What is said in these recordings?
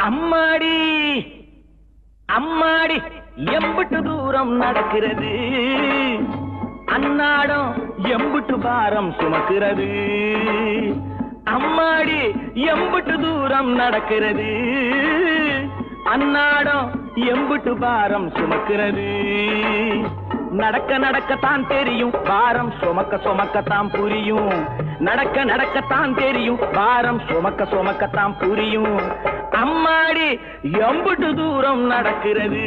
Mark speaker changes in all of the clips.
Speaker 1: அம்மாடி அம்மாடி எம்புட்டு தூரம் நடக்கிறது அன்னாடம் எம்புட்டு பாரம் சுமக்கிறது அம்மாடி எம்புட்டு தூரம் நடக்கிறது அன்னாடம் எம்புட்டு பாரம் சுமக்கிறது நடக்க நடக்கத்தான் தெரியும் பாரம் சுமக்க சுமக்கத்தான் புரியும் நடக்க நடக்கத்தான் தெரியும் பாரம் சுமக்க சுமக்கத்தான் புரியும் அம்மாடி எம்புட்டு தூரம் நடக்கிறது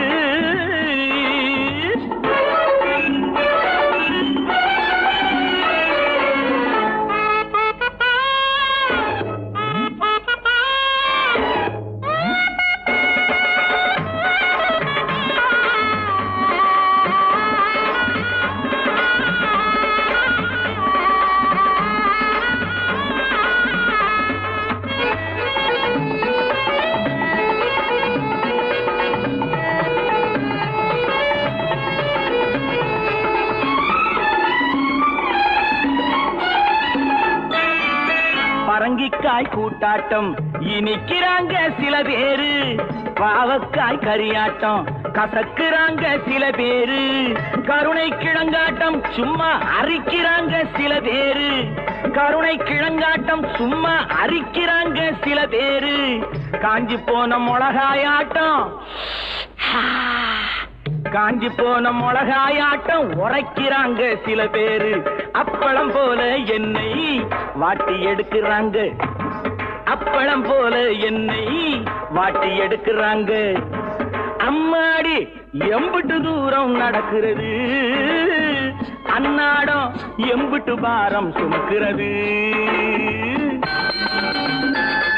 Speaker 1: பரங்கிக்காய் கூட்டாட்டம் இனிக்கிறாங்க சில பேரு பாவக்காய் கரியாட்டம் கசக்குறாங்க சில பேரு கருணை கிழங்காட்டம் சும்மா அரிக்கிறாங்க சில பேரு கருணை கிழங்காட்டம் சும்மா அரிக்கிறாங்க சில பேரு காஞ்சி போன மிளகாயாட்டம் காஞ்சி போன மிளகாயாட்டம் உரைக்கிறாங்க சில பேரு அப்பளம் போல என்னை வாட்டி எடுக்கிறாங்க அப்பளம் போல என்னை வாட்டி எடுக்கிறாங்க அம்மாடி எம்புட்டு தூரம் நடக்கிறது அன்னாடம் எம்புட்டு பாரம் சுமக்கிறது